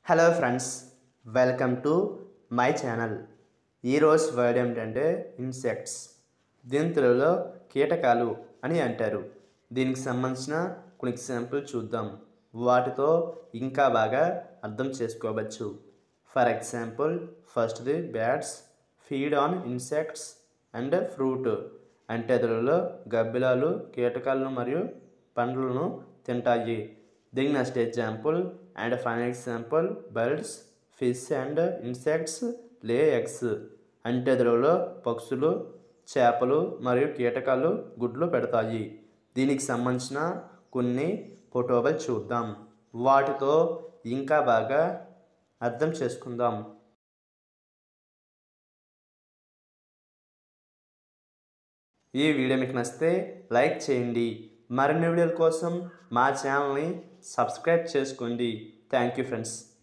hello friends welcome to my channel ఈరోజు word ఏమిటంటే insects దీని తెలుగులో కీటకాలు అని అంటారు దీనికి సంబంధించిన కొన్ని ఎగ్జాంపుల్ చూద్దాం వాటితో ఇంకా బాగా అర్థం చేసుకోవచ్చు ఫర్ ఎగ్జాంపుల్ ఫస్ట్ది bats feed on insects and fruit అంటే తెలుగులో గబ్బిలాలు కీటకాలను మరియు పండ్లను తింటాయి దీని next example and final example birds fish and insects lay eggs అంటే తెలుగులో పక్షులు చేపలు మరియు కీటకాలు గుడ్లు పెడతాయి దీనికి సంబంధించిన కొన్ని ఫోటోలు చూద్దాం వాటితో ఇంకా బాగా అర్థం చేసుకుందాం ఈ వీడియో మీకు నచ్చితే లైక్ చేయండి మరిన్ని వీడియోల కోసం మా ఛానల్ని సబ్స్క్రైబ్ చేసుకోండి థ్యాంక్ యూ ఫ్రెండ్స్